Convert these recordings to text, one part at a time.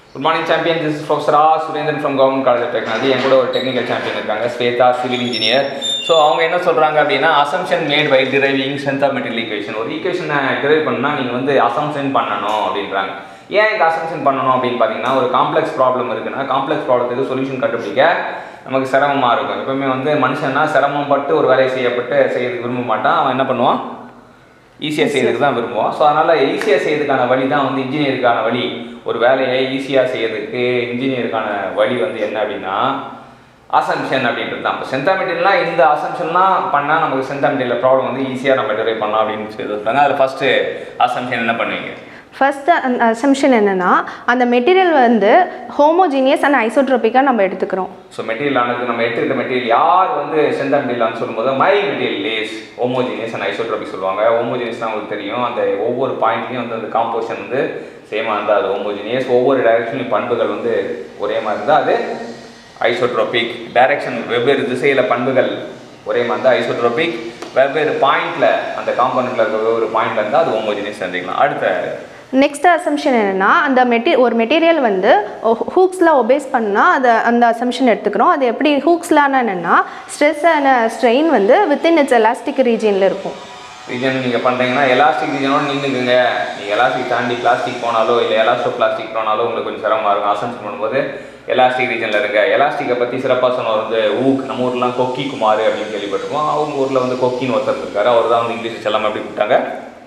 good morning champion this ப்ரொஃபஸரா Surendran from government college of technology என் கூட ஒரு டெக்னிக்கல் சாம்பியன் இருக்காங்க ஸ்வேதா சிவில் இன்ஜினியர் ஸோ அவங்க என்ன சொல்கிறாங்க அப்படின்னா assumption made by deriving strength of material equation ஒரு ஈக்குவேஷனை டிரைவ் பண்ணால் நீங்கள் வந்து அசம்ஷன் பண்ணணும் அப்படின்றாங்க ஏன் இந்த அசம்ஷன் பண்ணணும் அப்படின்னு பார்த்தீங்கன்னா ஒரு காம்ப்ளெக்ஸ் ப்ராப்ளம் இருக்குன்னா காம்ப்ளெக்ஸ் ப்ராப்ளத்துக்கு சொல்யூஷன் கண்டுபிடிக்க நமக்கு சிரமமாக இருக்கும் எப்பவுமே வந்து மனுஷன்னா சிரமப்பட்டு ஒரு வேலையை செய்யப்பட்டு செய்யறதுக்கு விரும்ப மாட்டான் அவன் என்ன பண்ணுவான் ஈஸியாக செய்யறதுக்கு தான் விரும்புவோம் ஸோ அதனால் ஈஸியாக செய்யறதுக்கான வழி தான் வந்து இன்ஜினியருக்கான வழி ஒரு வேலையை ஈஸியாக செய்யறதுக்கு இன்ஜினியருக்கான வழி வந்து என்ன அப்படின்னா அசம்ஷன் அப்படின்றது தான் இப்போ சென்டாமெட்டிலாம் இந்த அசம்ஷன்லாம் பண்ணால் நமக்கு சென்டாமெட்டியில் ப்ராப்ளம் வந்து ஈஸியாக நம்ம டெரைவ் பண்ணலாம் அப்படின்னு சொல்லி சொல்கிறாங்க அதில் ஃபஸ்ட்டு அசம்ஷன் என்ன பண்ணுவீங்க ஃபர்ஸ்ட் அந்த அசம்ஷன் என்னன்னா அந்த மெட்டீரியல் வந்து ஹோமோஜீனியஸ் அண்ட் ஐசோட்ரோபிக்காக நம்ம எடுத்துக்கிறோம் ஸோ மெட்டீரியல் ஆனது நம்ம எடுத்துக்கிட்ட மெட்டீரியல் யார் வந்து செந்தா மெட்டீரியல்னு சொல்லும்போது my material lays homogeneous and isotropic சொல்லுவாங்க ஹோமோஜினியஸ்னால் உங்களுக்கு தெரியும் அந்த ஒவ்வொரு பாயிண்ட்லையும் வந்து அந்த காம்போசிஷன் வந்து சேமாக இருந்தால் அது ஹோமோஜினியஸ் ஒவ்வொரு டைரக்ஷன்லையும் பண்புகள் வந்து ஒரே மாதிரி இருந்தால் அது ஐசோட்ரோபிக் டைரக்ஷன் வெவ்வேறு திசையில் பண்புகள் ஒரே மாதிரி இருந்தால் ஐசோட்ரோபிக் வெவ்வேறு பாயிண்டில் அந்த காம்பனண்ட்டில் இருக்க வெவ்வேறு பாயிண்டில் இருந்தால் அது ஹோமோஜினியஸ் தெரிஞ்சுக்கலாம் அடுத்த நெக்ஸ்ட் அசம்ஷன் என்னன்னா அந்த மெட்டீ ஒரு மெட்டீரியல் வந்து ஹூக்ஸில் ஒபேஸ் பண்ணால் அதை அந்த அசம்ஷன் எடுத்துக்கிறோம் அது எப்படி ஹூக்ஸ்லான என்னென்னா ஸ்ட்ரெஸ் அண்ட் ஸ்ட்ரெயின் வந்து வித்தின் இட்ஸ் எலாஸ்டிக் ரீஜியனில் இருக்கும் ரீஜன் நீங்கள் பண்ணுறீங்கன்னா எலாஸ்டிக் ரீஜனோட நின்றுக்குங்க நீங்கள் எலாஸ்டிக் தாண்டி பிளாஸ்டிக் போனாலோ இல்லை எலாஸ்டோ பிளாஸ்டிக் போனாலோ உங்களுக்கு கொஞ்சம் சிரமமாக இருக்கும் அசம்ஷன் பண்ணும்போது எலாஸ்டிக் ரீஜனில் இருங்க எலாஸ்டிக்கை பற்றி சிறப்பாக சொன்னவர் வந்து ஊக் நம்ம ஊர்லாம் கொக்கி குமார் அப்படின்னு கேள்விப்பட்டிருக்கோம் அவங்க ஊரில் வந்து கொக்கின்னு ஒருத்தர் இருக்காரு அவர் தான் வந்து இங்கிலீஷ் செல்லாமல் எப்படி கூப்பிட்டாங்க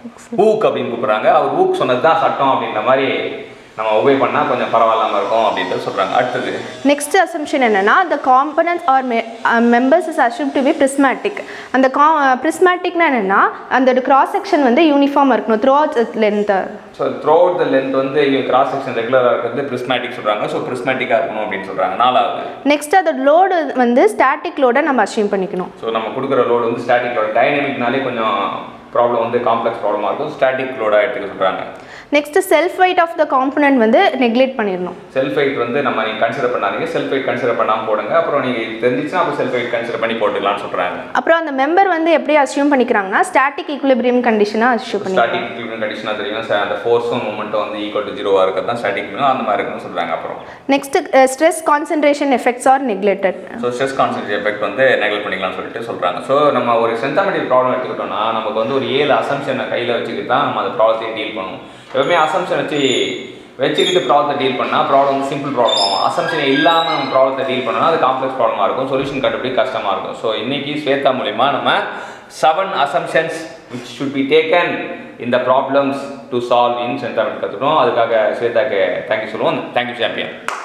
ஊக் அப்படின்னு கூப்பிட்றாங்க அவர் ஊக் சொன்னது தான் சட்டம் அப்படின்ற மாதிரி நம்ம உபயோக பண்ணால் கொஞ்சம் பரவாயில்லாமல் இருக்கும் அப்படின்ட்டு சொல்கிறாங்க அடுத்தது நெக்ஸ்ட் அசம்ஷன் என்னன்னா the components are members is assumed to be prismatic அந்த கா prismaticனா என்னென்னா அந்த கிராஸ் செக்ஷன் வந்து யூனிஃபார்ம் இருக்கணும் throughout length so throughout the length வந்து கிராஸ் செக்ஷன் ரெகுலராக இருக்கிறது பிரிஸ்மேட்டிக் சொல்கிறாங்க ஸோ பிரிஸ்மேட்டிக்காக இருக்கணும் அப்படின்னு சொல்கிறாங்க நாலாவது நெக்ஸ்ட் அந்த லோடு வந்து ஸ்டாட்டிக் லோடை நம்ம அச்சீவ் பண்ணிக்கணும் ஸோ நம்ம கொடுக்குற லோடு வந்து ஸ்டாட்டிக் லோடு டைனமிக்னாலே கொஞ்சம் ப்ராப்ளம் வந்து காம்ப்ளெக்ஸ் ப்ராப்ளமாக இருக்கும் ஸ்டாட்டிக் லோடாக எடுத்துக்க சொல்கிறாங்க next self weight of the component வந்து நெக்லெக்ட் பண்ணிடணும் செல்ஃப் வெயிட் வந்து நம்ம நீங்கள் கன்சிடர் பண்ணாதீங்க செல்ஃப் வெயிட் கன்சிடர் பண்ணாமல் போடுங்க அப்புறம் நீங்கள் இது தெரிஞ்சிச்சுன்னா அப்போ செல்ஃப் வெயிட் கன்சிடர் பண்ணி போட்டுக்கலாம்னு சொல்கிறாங்க அப்புறம் அந்த மெம்பர் வந்து எப்படி அசியூம் பண்ணிக்கிறாங்கன்னா ஸ்டாட்டிக் ஈக்குலிபிரியம் கண்டிஷனாக அசியூம் பண்ணி ஸ்டாட்டிக் ஈக்குவல் கண்டிஷனாக தெரியும் ச- அந்த ஃபோர்ஸும் மூமெண்ட்டும் வந்து ஈக்குவல் டு ஜீரோவாக இருக்கிறது தான் ஸ்டாட்டிக் அந்த மாதிரி இருக்குன்னு சொல்கிறாங்க அப்புறம் next stress concentration effects are neglected so stress concentrate effect வந்து நெகல் பண்ணிக்கலாம்னு சொல்லிட்டு சொல்கிறாங்க ஸோ நம்ம ஒரு சென்டமெட்டிக் ப்ராப்ளம் எடுத்துக்கிட்டோம்னா நமக்கு வந்து ஒரு ஏழு அசம்ஷனை கையில் வச்சுக்கிட்டு தான் நம்ம அந்த ப்ராப்ளத்தை டீல் பண்ணுவோம் எப்பவுமே அசம்ஷன் வச்சு வச்சுக்கிட்டு ப்ராப்ளத்தை டீல் பண்ணால் ப்ராப்ளம் வந்து சிம்பிள் ப்ராப்ளம் ஆகும் அசம்ஷனை இல்லாமல் நம்ம ப்ராப்ளத்தை டீல் பண்ணோம்னா அது காம்ப்ளெக்ஸ் ப்ராப்ளமாக இருக்கும் சொல்யூஷன் கண்டுபிடி கஷ்டமாக இருக்கும் ஸோ இன்னைக்கு ஸ்வேதா மூலிமா நம்ம seven assumptions which should be taken இந்த problems to solve in sentiment கற்றுக்கணும் அதுக்காக ஸ்வேதாக்கு தேங்க்யூ சொல்லுவோம் தேங்க்யூ சாம்பியன்